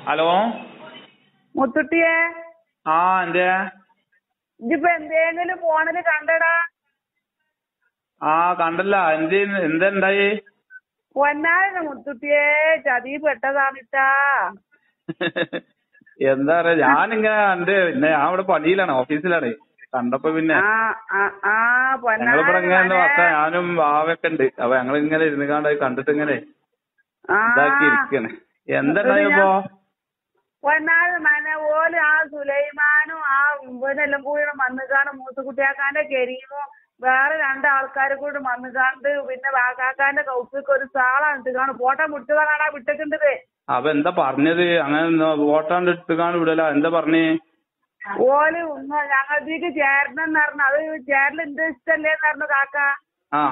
Hello മുത്തുട്ടിയെ ആ എന്തേ ഇജിപ്പോ എന്തെങ്കിലും ഫോണില് കണ്ടടാ ആ കണ്ടല്ല എന്ത് എന്താ ഉണ്ടായി പൊന്നാരന മുത്തുട്ടിയെ ചതി പെട്ടതാണിട്ടാ എന്താ പറയാ ഞാനിങ്ങനെ കണ്ട് പിന്നെ ഞാൻ ഇവിടെ പണിയിലാണ് ഓഫീസിലാണ് കണ്ടപ്പോ പിന്നെ ആ ആ ആ ഞങ്ങളിവിടെ ഇങ്ങനെ പൊന്നാരന വർത്താ ഞാനും വാവൊക്കെ ഉണ്ട് അപ്പൊ ഞങ്ങൾ ഇങ്ങനെ ഇരുന്ന് കാണ്ട് കണ്ടിട്ട് ഇങ്ങനെ ആ ഇതാക്കി ഇരിക്കാണ് എന്താ ഉണ്ടായപ്പോ പൊന്നാരൻ മനെ ഓല് ആ സുലൈമാനും ആ ഇവനെല്ലാം കൂടി വന്നുകാണ് മൂത്തുകുട്ടിയാക്കാന്റെ കരീമും വേറെ രണ്ടാൾക്കാരെ കൂടി വന്നുകാണ്ട് പിന്നെ വാക്കാക്കാന്റെ കൗസിക്ക് ഒരു സാളാണ് ഇട്ടുകാണ് ഫോട്ടോ വിട്ടതാണാ വിട്ടിട്ടുണ്ടത് അപ്പൊ എന്താ പറഞ്ഞത് അങ്ങനെ വോട്ടാണ്ട് ഇട്ടുകാണ്ട് വിടല എന്താ പറഞ്ഞേ ഓല് ഉമ്മ ഞങ്ങളത്തേക്ക് ചേരണെന്ന് പറഞ്ഞു അത് ചേരൽ എന്റെ ഇഷ്ടല്ലേന്ന് പറഞ്ഞു കാക്ക ആ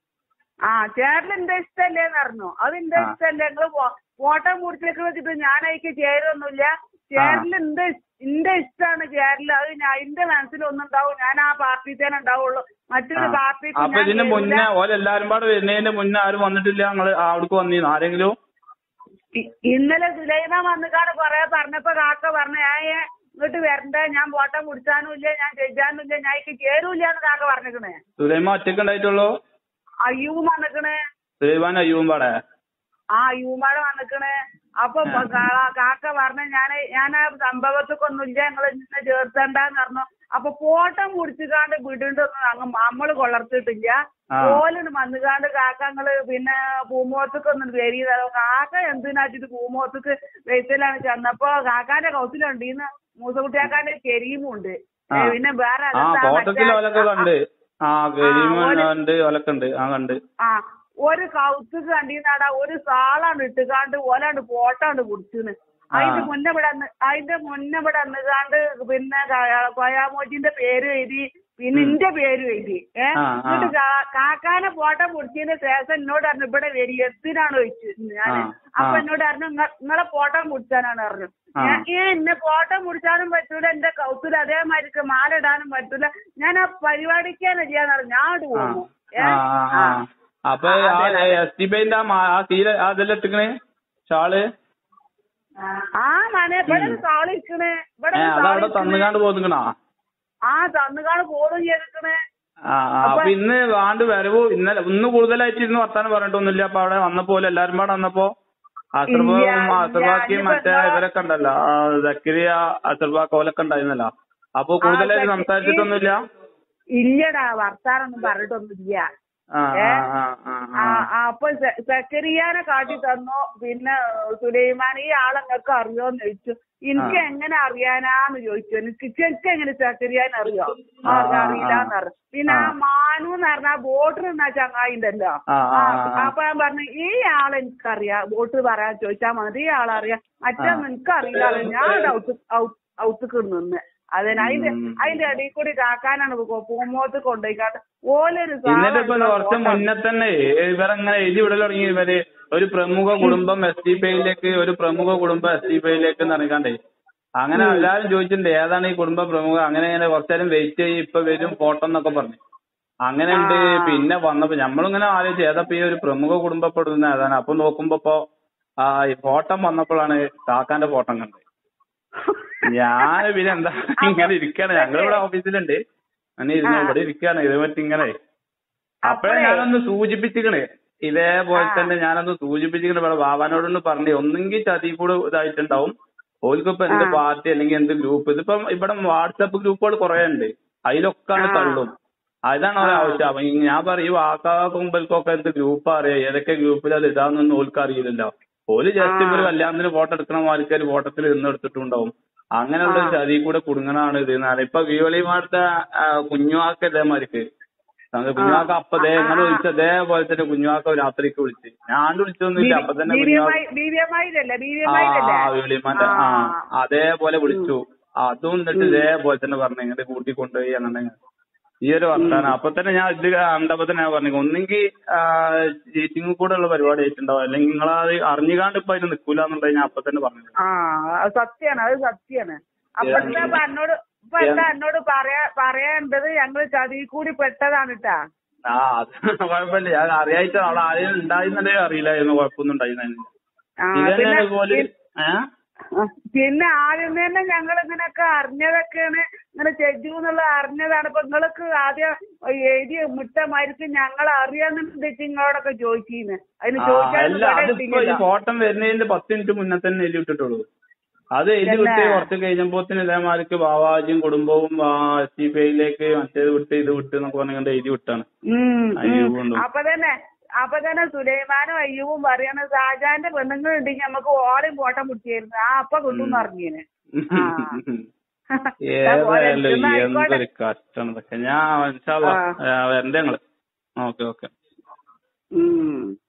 ആ ചേരൽ എന്റെ ഇഷ്ടല്ലേന്ന് പറഞ്ഞു അത് എന്റെ ആ. ഇഷ്ടല്ലേ നിങ്ങള് ഫോട്ടോ മുറിച്ചിലേക്ക് വെച്ചിട്ട് ഞാൻ അതിക്ക് ചേരൊന്നുമില്ല ചേരൽ എന്റെ എന്റെ ഇഷ്ടമാണ് ചേരൽ അത് ഞാൻ എന്റെ മനസ്സിലൊന്നും ഉണ്ടാവും ഞാൻ ആ പാർട്ടി തന്നെ ഉണ്ടാവുള്ളൂ മറ്റൊരു ആ. പാർട്ടിക്ക് അപ്പൊ ഞാൻ ഇതിന്റെ ചേരൂല. മുന്നേ ഓലെല്ലാരും പാടെ വരുന്നതിന്റെ മുന്നേ ആരും വന്നിട്ടില്ല നിങ്ങള് അവിടേക്ക് വന്നീന്ന് ആരെങ്കിലും ഇ- ഇന്നലെ സുലൈമാൻ വന്നുകാണ് കൊറേ പറഞ്ഞപ്പോ കാക്ക പറഞ്ഞു ഞാൻ ഇങ്ങോട്ട് വരണ്ട ഞാൻ ഫോട്ടോ മുടിച്ചാനും ഇല്ല ഞാൻ ചെയ്യാനും ഇല്ല ഞാൻ എനിക്ക് ചേരൂല എന്ന് കാക്ക പറഞ്ഞിക്കണേ സുലൈമാൻ ഒറ്റക്ക് ഉണ്ടായിട്ടുള്ളൂ അയ്യൂബ് വന്നിക്കണേ സുലൈമാൻ അയ്യൂബും പാടെ ആ അയ്യൂമാട് വന്നിക്കണേ അപ്പൊ പ- കാ- കാക്ക പറഞ്ഞ ഞാൻ ഞാൻ ആ സംഭവത്തിക്കൊന്നും ഇല്ല നിങ്ങൾ ഇന്നെ ചേർത്തണ്ടെന്ന് പറഞ്ഞു അപ്പൊ ഫോട്ടം മുടിച്ചുകാണ്ട് വിടണ്ടൊന്നും അങ്ങ് നമ്മള് കൊളർത്തിട്ടില്ല ആ. ഓലിന് വന്നുകാണ്ട് കാക്കങ്ങള് പിന്നെ പൂമോത്തക്കൊന്നും വരി കാക്ക എന്തിനാച്ചിട്ട് പൂമോത്തക്ക് വെയിറ്റിലാണ് ചെന്നപ്പോ കാക്കാന്റെ കൗസിലുണ്ടീന്ന് മൂസക്കുട്ടിയാക്കാന്റെ കെരീമുണ്ട് ആ. ഏ, പിന്നെ വേറെ ആ അതെന്താ തോട്ടത്തിൽ മറ്റേ- ഓലൊക്കെ കണ്ട് ആ കരീമൻ ഓല്- ഉണ്ട് ഓലൊക്കെ ഉണ്ട് ആ കണ്ട് ആ ഒരു കൗത്തുക്ക് കണ്ടീന്നാടാ ഒരു സാളാണ് ഇട്ടുകാണ്ട് ഓലാണ്ട് ഫോട്ടാണ്ട് കുടിച്ചിന് അതിന്റെ ആ. മുന്നേ ഇവിടെ അന്ന് അതിന്റെ മുന്നേ ഇവിടെ അന്നുകാണ്ട് പിന്നെ കൊയാമോജിന്റെ പേര് എഴുതി പിന്നെ എന്റെ പേരും എഴുതി ഏ ആ, ആ. എന്നിട്ട് കാ- കാക്കാനെ ഫോട്ടോ പിടിച്ചതിന് ശേഷം എന്നോട് പറഞ്ഞു ഇവിടെ വരി എത്തിനാണ് ചോദിച്ചു ഞാൻ ആ, അപ്പൊ ആ. എന്നോട് പറഞ്ഞു "ഇങ്ങ- നിങ്ങളെ ഫോട്ടോ മുടിച്ചാനാണ് പറഞ്ഞു ആ. ഞാൻ ഈ എന്നെ ഫോട്ടോ മുടിച്ചാനും പറ്റൂല എന്റെ കൗത്തിൽ അതേമാതിരിക്ക് മാല ഇടാനും പറ്റൂല ഞാൻ ആ പരിപാടിക്കാണ് ചെയ്യാന്ന് പറഞ്ഞു ഞാൻ അങ്ങോട്ട് ആ പോകുന്നു ആ ആ, ആ അപ്പൊ ആ, ആ അതെ, അതെ. എസ് ടി ബൈന്റെ ആ മാ- ആ സീല അതെല്ലാം ഇട്ടിക്കണേ ഷാള് ആ മനെ ഇവിടെ ഒരു സാള് ഇരിക്കണേ ഇവിടെ ഏ ഒരു സാള് അതവിടെ ഇരിക്കണേ. തന്നുകാണ്ട് പോന്നിക്കണാ ആ തന്നുകാണ് പോടും ചെയ്തിക്കണേ ആ ആ അപ്പൊ- അപ്പൊ ഇന്ന് ആണ്ട് വരവ് ഇന്നലെ ഇന്ന് കൂടുതലായിട്ട് ഇരുന്ന് വർത്താനം പറഞ്ഞിട്ടൊന്നുമില്ല അപ്പൊ അവിടെ വന്നപ്പോ എല്ലാരും പാടെ വന്നപ്പോ അസർബാവും ഇല്ല, ഇല്ല. അസർബാക്കിയും ഇനിയിപ്പോ മറ്റേ എന്താ- ഇവരൊക്കെ ഉണ്ടല്ലോ ആ, സക്കരിയ അസർബാക്ക് ഓലൊക്കെ ഉണ്ടായിരുന്നല്ലോ അപ്പൊ കൂടുതലായിട്ട് സക്ക- സംസാരിച്ചിട്ടൊന്നുമില്ല ഇല്ലടാ വർത്താനൊന്നും പറഞ്ഞിട്ടൊന്നുമില്ല ആ ഏ? ആ ആ ആ ആ ആ ആ, അപ്പൊ സ- സക്കരിയാനെ കാട്ടി തന്നു പിന്നെ സുലൈമാൻ ഈ ആളെങ്ങൾക്ക് അറിയോന്ന് ചോദിച്ചു എനിക്ക് ആ. എങ്ങനെ അറിയാനാന്ന് ചോദിച്ചു എനിക്ക് എനിക്ക് എങ്ങനെ സക്കരിയാൻ അറിയോ ആ, ആ, അറിയില്ലാന്ന് പറഞ്ഞു പിന്നെ ആ ആ. മാനു എന്ന് പറഞ്ഞ ബോട്ടർ എന്നാ ചങ്ങായി ഉണ്ടല്ലോ ആ, ആ, ആ, ആ, ആ. അപ്പൊ ഞാൻ പറഞ്ഞു ഈ ആളെ എനിക്കറിയാം വോട്ട് പറയാൻ ചോദിച്ചാൽ മതി ഈ ആളറിയാം മറ്റൊന്നും എനിക്കറിയില്ല ഞാൻ ഔത്ത് ഔത്ത് നിന്ന് അതിന് അതിന്റെ ഉം. അതിന്റെ ഇടയിൽ കൂടി കാക്കാനാണ് പൂമോത്ത് കൊണ്ടുപോയിക്കാട്ട് ഓലൊരു എന്നിട്ട് ഇപ്പൊ സാധനം കുറച്ച് വോട്ട് മുന്നേ തന്നെ ഇവരങ്ങനെ എഴുതി വിടൽ തുടങ്ങി ഇവര് ഒരു പ്രമുഖ കുടുംബം എസ് ഡി പിയിലേക്ക് ഒരു പ്രമുഖ കുടുംബം എസ് ഡി പിയിലേക്ക് നടക്കാണ്ടേ അങ്ങനെ എല്ലാരും ചോദിച്ചിട്ടുണ്ട് ഏതാണ് ഈ കുടുംബ പ്രമുഖ അങ്ങനെ അങ്ങനെ കുറച്ചേരം വെയിറ്റ് ചെയ്യും ഇപ്പൊ വരും ഫോട്ടോ എന്നൊക്കെ പറഞ്ഞു അങ്ങനെ ഉണ്ട് ആ. പിന്നെ വന്നപ്പോ നമ്മളിങ്ങനെ ആലോചിച്ചു ഏതപ്പോ ഈ ഒരു പ്രമുഖ കുടുംബപ്പെടുന്ന ഏതാണ് അപ്പൊ നോക്കുമ്പോ ഇപ്പൊ ആ ഈ ഫോട്ടോ വന്നപ്പോഴാണ് കാക്കാന്റെ ഫോട്ടോ കണ്ടത് ഞാൻ പിന്നെ എന്താ ഇങ്ങനെ ഇരിക്കാണ് ഞങ്ങളിവിടെ ഓഫീസിലുണ്ട് അങ്ങനെ ഇരുന്ന് ആ. ഇവിടെ ഇരിക്കാണ് ഇത് മറ്റേ ഇങ്ങനെ അപ്പഴേ അപ്പഴേ- ഞാനൊന്ന് സൂചിപ്പിച്ചിക്കണ് ഇതേപോലെ ആ. തന്നെ ഞാനൊന്ന് സൂചിപ്പിച്ചിക്കണ് ഇവിടെ ബാബാനോടൊന്ന് പറഞ്ഞു ഒന്നെങ്കിൽ ചതി കൂടെ ഇതായിട്ടുണ്ടാവും ഓൽക്കിപ്പോ എന്ത് ആ. പാർട്ടി അല്ലെങ്കിൽ എന്ത് ഗ്രൂപ്പ് ഇതിപ്പം ഇവിടെ വാട്സപ്പ് ഗ്രൂപ്പുകൾ കുറെ ഉണ്ട് അതിലൊക്കെയാണ് ആ. തള്ളും അതാണ് ഒരു ആ. ആവശ്യം അപ്പൊ ഈ ഞാൻ പറയും ആക്കാക്കുമ്പൽക്കൊക്കെ എന്ത് ഗ്രൂപ്പ് അറിയാം ഏതൊക്കെ ഗ്രൂപ്പിൽ അത് ഇടാന്നൊന്നും ഓൽക്ക് അറിയില്ലല്ലോ ഓല് ജസ്റ്റ് ആ. ഇവര് കല്യാണത്തിന് ഫോട്ടോ എടുക്കണ മാലിക്കാർ ഫോട്ടത്തിൽ നിന്ന് എടുത്തിട്ടുണ്ടാവും അങ്ങനെയുള്ള ഒരു ആ. ചതി കൂടെ കുടുങ്ങണാണ് ഇത് എന്ന് പറയാം. ഇപ്പൊ വിയോളിമാരുടെ കുഞ്ഞുവാക്ക് ഇതേമാതിരിക്ക് കുഞ്ഞുവാക്ക അപ്പൊ ദേ ഇങ്ങനെ വിളിച്ച അതേപോലെ തന്നെ കുഞ്ഞുവാക്ക രാത്രിക്ക് വിളിച്ച് ഞാൻ വിളിച്ചൊന്നുമില്ല അപ്പൊ തന്നെ കുഞ്ഞുവാക്ക ബിബിഎംഐയിലല്ലേ ആ ബിബിഎംഐയിലല്ലേ ആ വിളിമാന്റെ ആ അതേപോലെ വിളിച്ചു അതും എന്നിട്ട് ഇതേപോലെ തന്നെ പറഞ്ഞു ഇങ്ങോട്ട് കൂട്ടിക്കൊണ്ടുപോയി അങ്ങനെ ഈ ഒരു വർത്താനം അപ്പൊ തന്നെ ഞാൻ ഇത് കണ്ടപ്പോ തന്നെ ഞാൻ പറഞ്ഞു ഒന്നെങ്കിൽ ചീറ്റിംഗ് കൂടെ ഉള്ള പരിപാടി ആയിട്ടുണ്ടാവും അല്ലെങ്കിൽ നിങ്ങളത് അറിഞ്ഞുകാണ്ട് ഇപ്പൊ അതിന് നിക്കൂലെന്നുള്ളത് ഞാൻ അപ്പൊ തന്നെ പറഞ്ഞു ആ അത് സത്യാണ് അത് സത്യാണ് അപ്പൊ ഏ. എന്താ ഇപ്പൊ എന്നോട് ഇപ്പൊ എന്താ എന്നോട് പറയാ പറയേണ്ടത് ഞങ്ങള് ചതി കൂടി പെട്ടതാണ് കേട്ടാ ആ അത് കുഴപ്പമില്ല ഞാൻ അറിയായിട്ട് അവിടെ ആരെയും ഉണ്ടായിരുന്നതേ അറിയില്ലായിരുന്നു കുഴപ്പമൊന്നും ഉണ്ടായിരുന്നില്ല ആ ഇത് പിന്നെ തന്നെ പോലെ പി- ഏഹ് ആ. പിന്നെ ആദ്യം തന്നെ ഞങ്ങൾ ഇങ്ങനെയൊക്കെ അറിഞ്ഞതൊക്കെയാണ് ഇങ്ങനെ ചെജു എന്നുള്ളത് അറിഞ്ഞതാണ് ഇപ്പൊ നിങ്ങൾക്ക് ആദ്യം എഴുതി മുട്ട മരിച്ച് ഞങ്ങൾ അറിയാന്നുണ്ടെച്ച് നിങ്ങളോടൊക്കെ ചോദിച്ചിന്ന് അതിന് ആ, ചോദിച്ചാൽ അല്ല അതിപ്പോ ഈ ഫോട്ടം വരുന്നതിന്റെ പത്ത് മിനിറ്റ് മുന്നേ തന്നെ എഴുതി വിട്ടിട്ടുള്ളൂ അത് എഴുതി വിട്ട് തന്നെ? കുറച്ച് കഴിഞ്ഞപ്പോത്തിന് ഇതേമാതിരിക്ക് ബാവാജിയും കുടുംബവും എസ് ടി പി ഐയിലേക്ക് മറ്റേത് വിട്ട് ഇത് വിട്ട് എന്നൊക്കെ പറഞ്ഞുകൊണ്ട് എഴുതി വിട്ടാണ് ഉം, അയ്യൂബ് ഉം. കൊണ്ടു. അപ്പൊ തന്നെ അപ്പൊ തന്നെ സുലൈമാനും അയ്യൂബും പറയണ ഷാജാന്റെ പെണ്ണുങ്ങൾ ഉണ്ടെങ്കിൽ നമുക്ക് ഓളയും പോട്ടം പിടിച്ചായിരുന്നു ആ അപ്പൊ കിട്ടും പറഞ്ഞേന് ആ. ഏതായാലും എന്നാ ആയിക്കോട്ടെ. എന്തൊരു കഷ്ടമാണ് ഇതൊക്കെ ഞാൻ ഇൻഷാല്ലാ, ആ. ആ, വരണ്ടേ ഞങ്ങള് ഓക്കെ ഓക്കെ ഉം